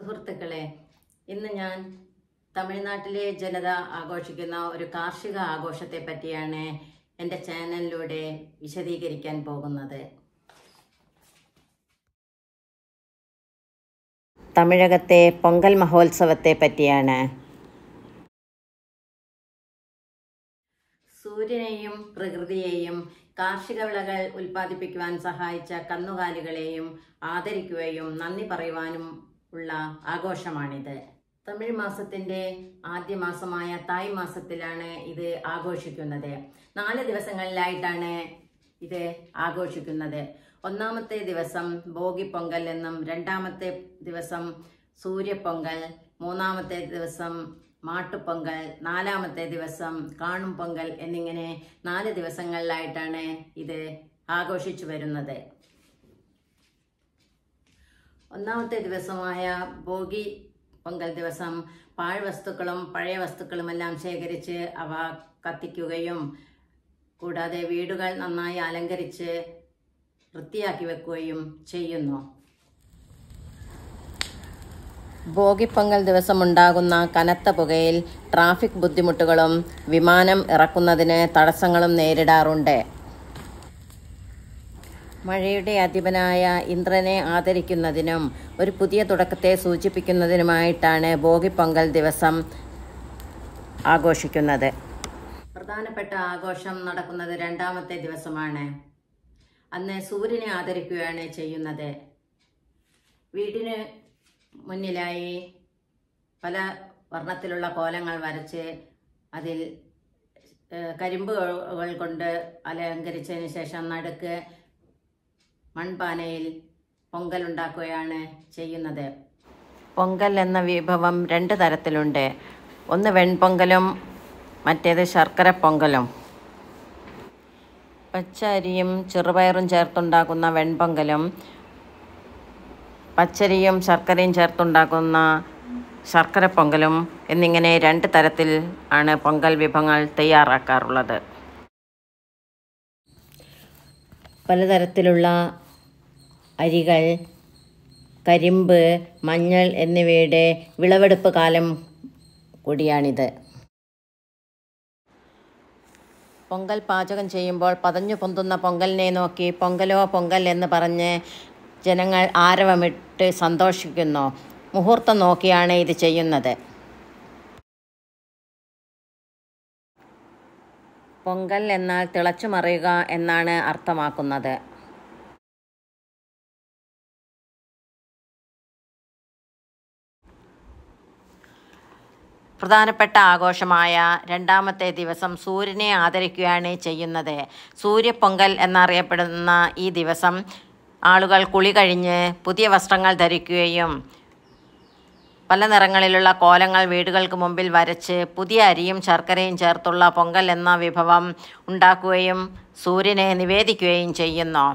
സുഹൃത്തുക്കളെ ഇന്ന് ഞാൻ തമിഴ്നാട്ടിലെ ജനത ആഘോഷിക്കുന്ന ഒരു കാർഷിക ആഘോഷത്തെ പറ്റിയാണ് എൻ്റെ ചാനലിലൂടെ വിശദീകരിക്കാൻ പോകുന്നത് തമിഴകത്തെ പൊങ്കൽ മഹോത്സവത്തെ പറ്റിയാണ് സൂര്യനെയും പ്രകൃതിയെയും കാർഷിക വിളകൾ ഉൽപ്പാദിപ്പിക്കുവാൻ സഹായിച്ച കന്നുകാലികളെയും ആദരിക്കുകയും നന്ദി പറയുവാനും ഉള്ള ആഘോഷമാണിത് തമിഴ് മാസത്തിന്റെ ആദ്യ മാസമായ തായ് മാസത്തിലാണ് ഇത് ആഘോഷിക്കുന്നത് നാല് ദിവസങ്ങളിലായിട്ടാണ് ഇത് ആഘോഷിക്കുന്നത് ഒന്നാമത്തെ ദിവസം ഭോഗി പൊങ്കൽ എന്നും രണ്ടാമത്തെ ദിവസം സൂര്യപ്പൊങ്കൽ മൂന്നാമത്തെ ദിവസം മാട്ടുപൊങ്കൽ നാലാമത്തെ ദിവസം കാണും പൊങ്കൽ എന്നിങ്ങനെ നാല് ദിവസങ്ങളിലായിട്ടാണ് ഇത് ആഘോഷിച്ചു വരുന്നത് ഒന്നാമത്തെ ദിവസമായ ഭോഗി പൊങ്കൽ ദിവസം പാഴ്വസ്തുക്കളും പഴയ വസ്തുക്കളുമെല്ലാം ശേഖരിച്ച് അവ കത്തിക്കുകയും കൂടാതെ വീടുകൾ നന്നായി അലങ്കരിച്ച് വൃത്തിയാക്കി വെക്കുകയും ചെയ്യുന്നു ഭോഗിപ്പൊങ്കൽ ദിവസം ഉണ്ടാകുന്ന കനത്ത പുകയിൽ ട്രാഫിക് ബുദ്ധിമുട്ടുകളും വിമാനം ഇറക്കുന്നതിന് തടസ്സങ്ങളും നേരിടാറുണ്ട് മഴയുടെ അധിപനായ ഇന്ദ്രനെ ആദരിക്കുന്നതിനും ഒരു പുതിയ തുടക്കത്തെ സൂചിപ്പിക്കുന്നതിനുമായിട്ടാണ് ഭോഗിപ്പൊങ്കൽ ദിവസം ആഘോഷിക്കുന്നത് പ്രധാനപ്പെട്ട ആഘോഷം നടക്കുന്നത് രണ്ടാമത്തെ ദിവസമാണ് അന്ന് സൂര്യനെ ആദരിക്കുകയാണ് ചെയ്യുന്നത് വീടിന് മുന്നിലായി പല വർണ്ണത്തിലുള്ള കോലങ്ങൾ വരച്ച് അതിൽ ഏഹ്, കരിമ്പുകൾ കൊണ്ട് അലങ്കരിച്ചതിന് ശേഷം നടുക്ക് മൺപാനയിൽ പൊങ്കൽ ഉണ്ടാക്കുകയാണ് ചെയ്യുന്നത് പൊങ്കൽ എന്ന വിഭവം രണ്ട് തരത്തിലുണ്ട് ഒന്ന് വെൺപൊങ്കലും മറ്റേത് ശർക്കര പൊങ്കലും പച്ച അരിയും ചെറുപയറും ചേർത്തുണ്ടാക്കുന്ന വെൺപൊങ്കലും പച്ചരിയും ശർക്കരയും ചേർത്തുണ്ടാക്കുന്ന ശർക്കര പൊങ്കലും എന്നിങ്ങനെ രണ്ട് തരത്തിൽ ആണ് പൊങ്കൽ വിഭവങ്ങൾ തയ്യാറാക്കാറുള്ളത് പലതരത്തിലുള്ള അരികൾ കരിമ്പ് മഞ്ഞൾ എന്നിവയുടെ വിളവെടുപ്പ് കാലം കൂടിയാണിത് പൊങ്കൽ പാചകം ചെയ്യുമ്പോൾ പതഞ്ഞു പൊന്തുന്ന പൊങ്കലിനെ നോക്കി പൊങ്കലോ പൊങ്കൽ എന്ന് പറഞ്ഞ് ജനങ്ങൾ ആരവമിട്ട് സന്തോഷിക്കുന്നു മുഹൂർത്തം നോക്കിയാണ് ഇത് ചെയ്യുന്നത് പൊങ്കൽ എന്നാൽ തിളച്ചു മറിയുക എന്നാണ് അർത്ഥമാക്കുന്നത് പ്രധാനപ്പെട്ട ആഘോഷമായ രണ്ടാമത്തെ ദിവസം സൂര്യനെ ആദരിക്കുകയാണ് ചെയ്യുന്നത് സൂര്യപ്പൊങ്കൽ എന്നറിയപ്പെടുന്ന ഈ ദിവസം ആളുകൾ കുളി കഴിഞ്ഞ് പുതിയ വസ്ത്രങ്ങൾ ധരിക്കുകയും പല നിറങ്ങളിലുള്ള കോലങ്ങൾ വീടുകൾക്ക് മുമ്പിൽ വരച്ച് പുതിയ അരിയും ശർക്കരയും ചേർത്തുള്ള പൊങ്കൽ എന്ന വിഭവം ഉണ്ടാക്കുകയും സൂര്യനെ നിവേദിക്കുകയും ചെയ്യുന്നു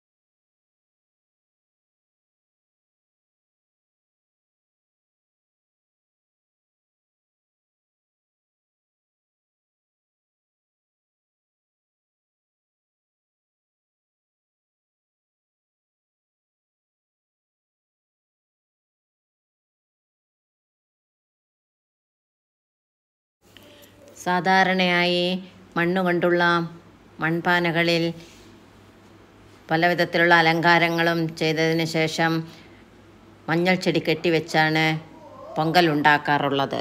സാധാരണയായി മണ്ണുകൊണ്ടുള്ള മൺപാനകളിൽ പല വിധത്തിലുള്ള അലങ്കാരങ്ങളും ചെയ്തതിന് ശേഷം മഞ്ഞൾ ചെടി കെട്ടിവെച്ചാണ് പൊങ്കൽ ഉണ്ടാക്കാറുള്ളത്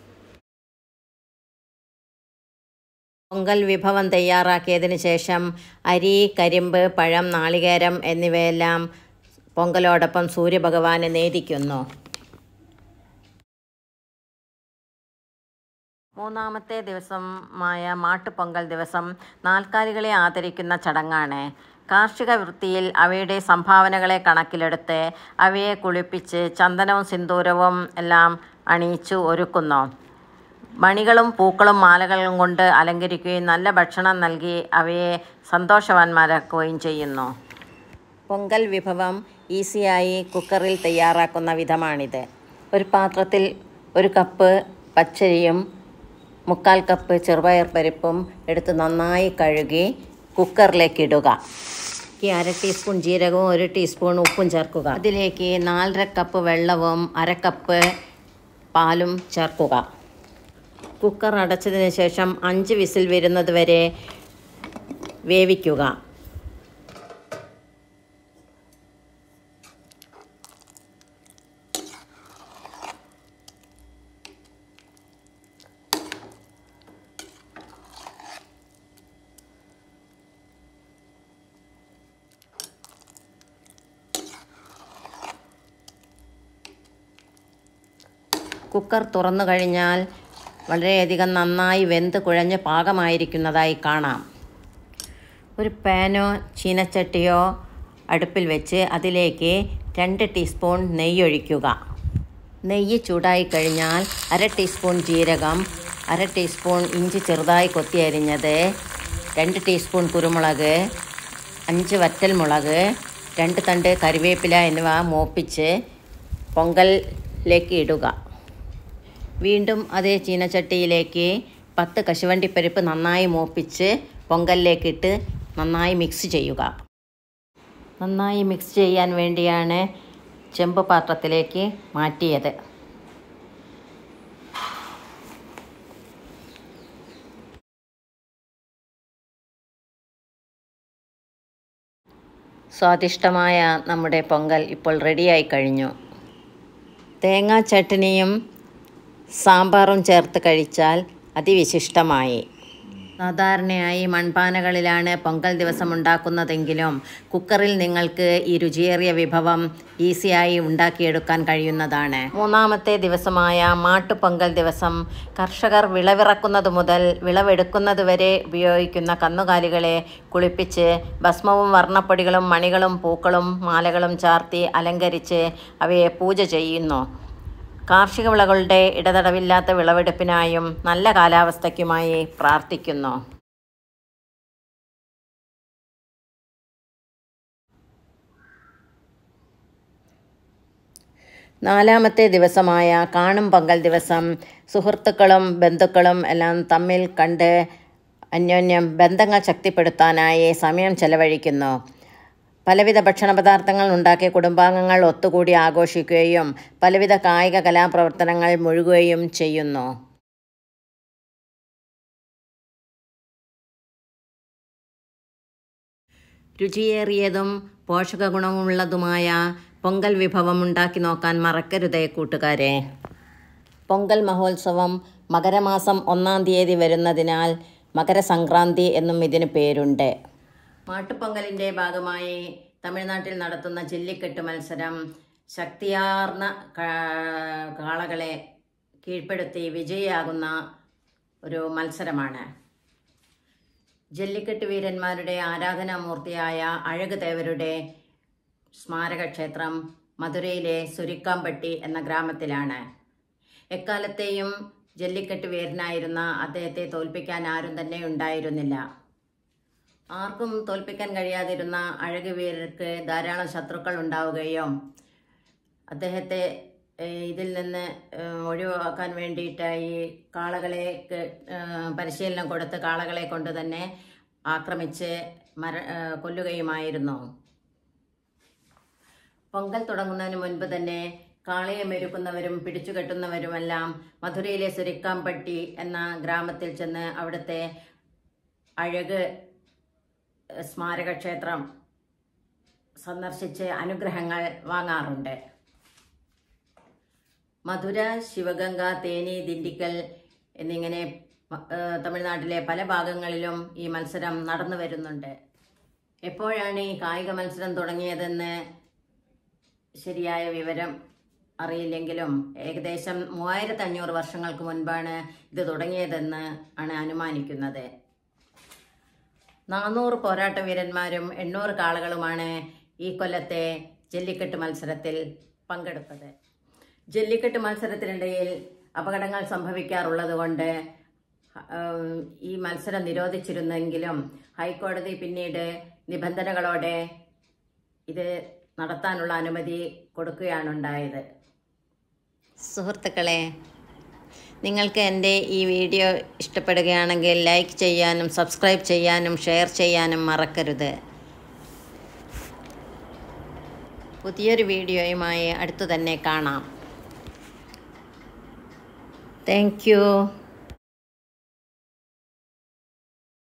പൊങ്കൽ വിഭവം തയ്യാറാക്കിയതിന് ശേഷം അരി കരിമ്പ് പഴം നാളികേരം എന്നിവയെല്ലാം പൊങ്കലോടൊപ്പം സൂര്യഭഗവാന് നേദിക്കുന്നു മൂന്നാമത്തെ ദിവസമായ മാട്ടുപൊങ്കൽ ദിവസം നാൽക്കാലികളെ ആദരിക്കുന്ന ചടങ്ങാണ് കാർഷിക വൃത്തിയിൽ അവയുടെ സംഭാവനകളെ കണക്കിലെടുത്ത് അവയെ കുളിപ്പിച്ച് ചന്ദനവും സിന്ദൂരവും എല്ലാം അണിയിച്ചു ഒരുക്കുന്നു മണികളും പൂക്കളും മാലകളും കൊണ്ട് അലങ്കരിക്കുകയും നല്ല ഭക്ഷണം നൽകി അവയെ സന്തോഷവാന്മാരാക്കുകയും ചെയ്യുന്നു പൊങ്കൽ വിഭവം ഈസിയായി കുക്കറിൽ തയ്യാറാക്കുന്ന വിധമാണിത് ഒരു പാത്രത്തിൽ ഒരു കപ്പ് പച്ചരിയും മുക്കാൽ കപ്പ് ചെറുപയർ പരിപ്പും എടുത്ത് നന്നായി കഴുകി കുക്കറിലേക്ക് ഇടുക അതിലേക്ക് അര ടീസ്പൂൺ ജീരകവും ഒരു ടീസ്പൂൺ ഉപ്പും ചേർക്കുക അതിലേക്ക് നാലര കപ്പ് വെള്ളവും അര കപ്പ് പാലും ചേർക്കുക കുക്കർ അടച്ചതിന് ശേഷം അഞ്ച് വിസിൽ വരുന്നത് വരെ വേവിക്കുക കുക്കർ തുറന്നു കഴിഞ്ഞാൽ വളരെയധികം നന്നായി വെന്ത് കുഴഞ്ഞ് പാകമായിരിക്കുന്നതായി കാണാം ഒരു പാനോ ചീനച്ചട്ടിയോ അടുപ്പിൽ വെച്ച് അതിലേക്ക് രണ്ട് ടീസ്പൂൺ നെയ്യ് ഒഴിക്കുക നെയ്യ് ചൂടായി കഴിഞ്ഞാൽ അര ടീസ്പൂൺ ജീരകം അര ടീസ്പൂൺ ഇഞ്ചി ചെറുതായി കൊത്തി അരിഞ്ഞത് രണ്ട് ടീസ്പൂൺ കുരുമുളക് അഞ്ച് വറ്റൽമുളക് രണ്ട് തണ്ട് കറിവേപ്പില എന്നിവ മൂപ്പിച്ച് പൊങ്കലിലേക്ക് ഇടുക വീണ്ടും അതേ ചീനച്ചട്ടിയിലേക്ക് പത്ത് കശുവണ്ടിപ്പരിപ്പ് നന്നായി മൂപ്പിച്ച് പൊങ്കലിലേക്കിട്ട് നന്നായി മിക്സ് ചെയ്യുക നന്നായി മിക്സ് ചെയ്യാൻ വേണ്ടിയാണ് ചെമ്പ് പാത്രത്തിലേക്ക് മാറ്റിയത് സ്വാദിഷ്ടമായ നമ്മുടെ പൊങ്കൽ ഇപ്പോൾ റെഡിയായി കഴിഞ്ഞു തേങ്ങാ ചട്നിയും സാമ്പാറും ചേർത്ത് കഴിച്ചാൽ അതിവിശിഷ്ടമായി സാധാരണയായി മൺപാനകളിലാണ് പൊങ്കൽ ദിവസം ഉണ്ടാക്കുന്നതെങ്കിലും കുക്കറിൽ നിങ്ങൾക്ക് ഈ രുചിയേറിയ വിഭവം ഈസിയായി ഉണ്ടാക്കിയെടുക്കാൻ കഴിയുന്നതാണ് മൂന്നാമത്തെ ദിവസമായ മാട്ടുപൊങ്കൽ ദിവസം കർഷകർ വിളവിറക്കുന്നത് മുതൽ വിളവെടുക്കുന്നത് വരെ ഉപയോഗിക്കുന്ന കന്നുകാലികളെ കുളിപ്പിച്ച് ഭസ്മവും വർണ്ണപ്പൊടികളും മണികളും പൂക്കളും മാലകളും ചാർത്തി അലങ്കരിച്ച് അവയെ പൂജ ചെയ്യുന്നു കാർഷിക വിളകളുടെ ഇടതടവില്ലാത്ത വിളവെടുപ്പിനായും നല്ല കാലാവസ്ഥയ്ക്കുമായി പ്രാർത്ഥിക്കുന്നു നാലാമത്തെ ദിവസമായ കാണും പൊങ്കൽ ദിവസം സുഹൃത്തുക്കളും ബന്ധുക്കളും എല്ലാം തമ്മിൽ കണ്ട് അന്യോന്യം ബന്ധങ്ങൾ ശക്തിപ്പെടുത്താനായി സമയം ചെലവഴിക്കുന്നു പലവിധ ഭക്ഷണ പദാർത്ഥങ്ങൾ ഉണ്ടാക്കി കുടുംബാംഗങ്ങൾ ഒത്തുകൂടി ആഘോഷിക്കുകയും പലവിധ കായിക കലാപ്രവർത്തനങ്ങൾ മുഴുകുകയും ചെയ്യുന്നു രുചിയേറിയതും പോഷക ഗുണമുള്ളതുമായ പൊങ്കൽ വിഭവം ഉണ്ടാക്കി നോക്കാൻ മറക്കരുതേ കൂട്ടുകാരെ പൊങ്കൽ മഹോത്സവം മകരമാസം ഒന്നാം തീയതി വരുന്നതിനാൽ മകരസംക്രാന്തി എന്നും ഇതിന് പേരുണ്ട് മാട്ടുപൊങ്കലിൻ്റെ ഭാഗമായി തമിഴ്നാട്ടിൽ നടത്തുന്ന ജല്ലിക്കെട്ട് മത്സരം ശക്തിയാർന്ന കാ- കാളകളെ കീഴ്പ്പെടുത്തി വിജയിയാകുന്ന ഒരു മത്സരമാണ് ജല്ലിക്കെട്ട് വീരന്മാരുടെ ആരാധനാമൂർത്തിയായ അഴക് ദേവരുടെ സ്മാരക ക്ഷേത്രം മധുരയിലെ സുരിക്കാമ്പട്ടി എന്ന ഗ്രാമത്തിലാണ് എക്കാലത്തെയും ജല്ലിക്കെട്ട് വീരനായിരുന്ന അദ്ദേഹത്തെ തോൽപ്പിക്കാൻ ആരും തന്നെ ഉണ്ടായിരുന്നില്ല ആർക്കും തോൽപ്പിക്കാൻ കഴിയാതിരുന്ന അഴക് വീരർക്ക് ധാരാളം ശത്രുക്കൾ ഉണ്ടാവുകയും അദ്ദേഹത്തെ ഏഹ്, ഇതിൽ നിന്ന് ഏഹ്, ഒഴിവാക്കാൻ വേണ്ടിയിട്ട് ഈ കാളകളെ ക- ഏഹ്, പരിശീലനം കൊടുത്ത് കാളകളെ കൊണ്ട് തന്നെ ആക്രമിച്ച് മര ഏഹ്, കൊല്ലുകയുമായിരുന്നു പൊങ്കൽ തുടങ്ങുന്നതിന് മുൻപ് തന്നെ കാളയെ മെരുക്കുന്നവരും പിടിച്ചുകെട്ടുന്നവരുമെല്ലാം മധുരയിലെ സുരിക്കാമ്പട്ടി എന്ന ഗ്രാമത്തിൽ ചെന്ന് അവിടുത്തെ അഴക് സ്മാരക ക്ഷേത്രം സന്ദർശിച്ച് അനുഗ്രഹങ്ങൾ വാങ്ങാറുണ്ട് മധുര ശിവഗംഗ തേനി ദിണ്ടിക്കൽ എന്നിങ്ങനെ മ- ഏഹ് തമിഴ്നാട്ടിലെ പല ഭാഗങ്ങളിലും ഈ മത്സരം നടന്നു വരുന്നുണ്ട് എപ്പോഴാണ് ഈ കായിക മത്സരം തുടങ്ങിയതെന്ന് ശരിയായ വിവരം അറിയില്ലെങ്കിലും ഏകദേശം മൂവായിരത്തി അഞ്ഞൂറ് വർഷങ്ങൾക്ക് മുൻപാണ് ഇത് തുടങ്ങിയതെന്ന് ആണ് അനുമാനിക്കുന്നത് നാനൂറ് പോരാട്ട വീരന്മാരും എണ്ണൂറ് കാളകളുമാണ് ഈ കൊല്ലത്തെ ജല്ലിക്കെട്ട് മത്സരത്തിൽ പങ്കെടുത്തത് ജല്ലിക്കെട്ട് മത്സരത്തിനിടയിൽ അപകടങ്ങൾ സംഭവിക്കാറുള്ളത് കൊണ്ട് ഉം, ഈ മത്സരം നിരോധിച്ചിരുന്നെങ്കിലും ഹൈക്കോടതി പിന്നീട് നിബന്ധനകളോടെ ഇത് നടത്താനുള്ള അനുമതി കൊടുക്കുകയാണ് ഉണ്ടായത് സുഹൃത്തുക്കളെ നിങ്ങൾക്ക് എൻ്റെ ഈ വീഡിയോ ഇഷ്ടപ്പെടുകയാണെങ്കിൽ ലൈക്ക് ചെയ്യാനും സബ്സ്ക്രൈബ് ചെയ്യാനും ഷെയർ ചെയ്യാനും മറക്കരുത് പുതിയൊരു വീഡിയോയുമായി അടുത്തു തന്നെ കാണാം താങ്ക് യു